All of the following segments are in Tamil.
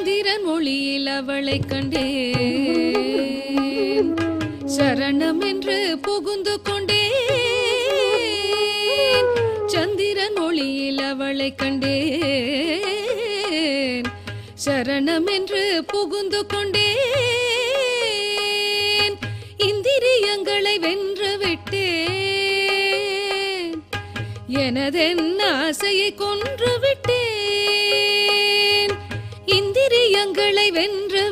சந்திரன் ஒளியில் அவளை கண்டேன் சரணம் என்று புகுந்து கொண்டேன் சந்திரன் ஒளியில் அவளை கண்டேன் சரணம் என்று புகுந்து கொண்டேன் இந்திரியங்களை வென்று விட்டேன் எனதென் ஆசையை கொன்று விட்டேன் இந்திரியங்களை வென்று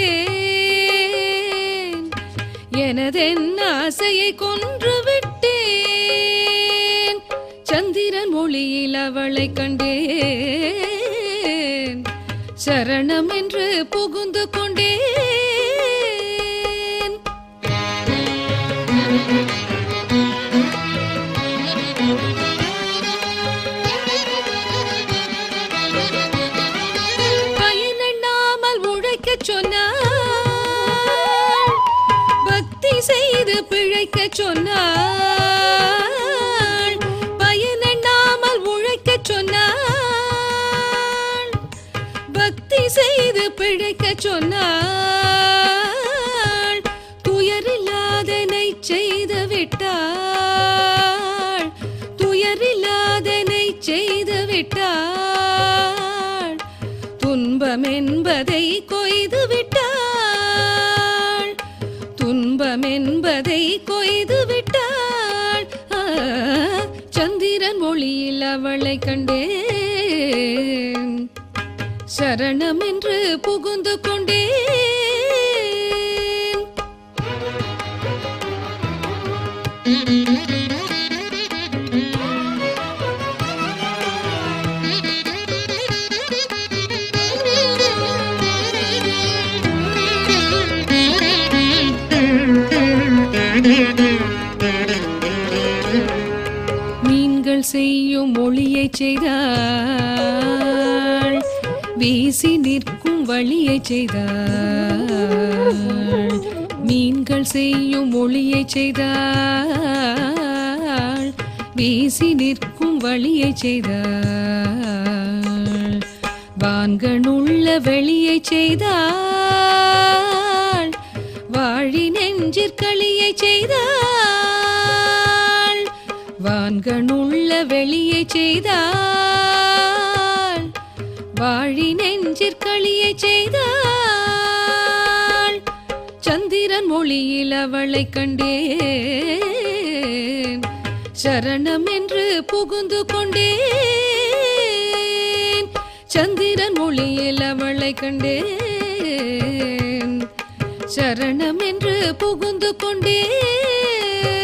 விட்டேன் எனதென் ஆசையை கொன்று விட்டேன் சந்திரன் ஒளியில் அவளை கண்டேன் சரணம் என்று புகுந்து கொண்டேன் பயனெண்ணாமல் உழைக்கச் சொன்னாள் பக்தி செய்து பிழைக்கச் சொன்னாள் பயனெண்ணாமல் உழைக்கச் சொன்னாள் பக்தி செய்து பிழைக்கச் சொன்னாள் துயரில்லாதனை செய்து விட்டாள் துயரில்லாதனை செய்து விட்டாள் துன்பம் என்பதை கொய்து விட்டாள் துன்பம் என்பதை கொய்து விட்டாள் ஆ, சந்திரன் ஒளியில் அவளை கண்டேன் சரணம் என்று புகுந்து கொண்டேன் மீன்கள் செய்யும் ஒளியை செய்தாள் வீசி நிற்கும் வழியை செய்தாள் மீன்கள் செய்யும் ஒளியை செய்தாள் வீசி நிற்கும் வழியை செய்தாள் வான்கணுள்ள வெளியை செய்தாள் வாழி நெஞ்சிற்களியை செய்தாள் வான்கணுள்ள வெளியை செய்தாள் வாழி நெஞ்சிற்களியை செய்தாள் சந்திரன் மொழியில் அவளை கண்டேன் சரணம் என்று புகுந்து கொண்டேன் சந்திரன் மொழியில் அவளை கண்டேன் சரணம் என்று புகுந்து கொண்டேன்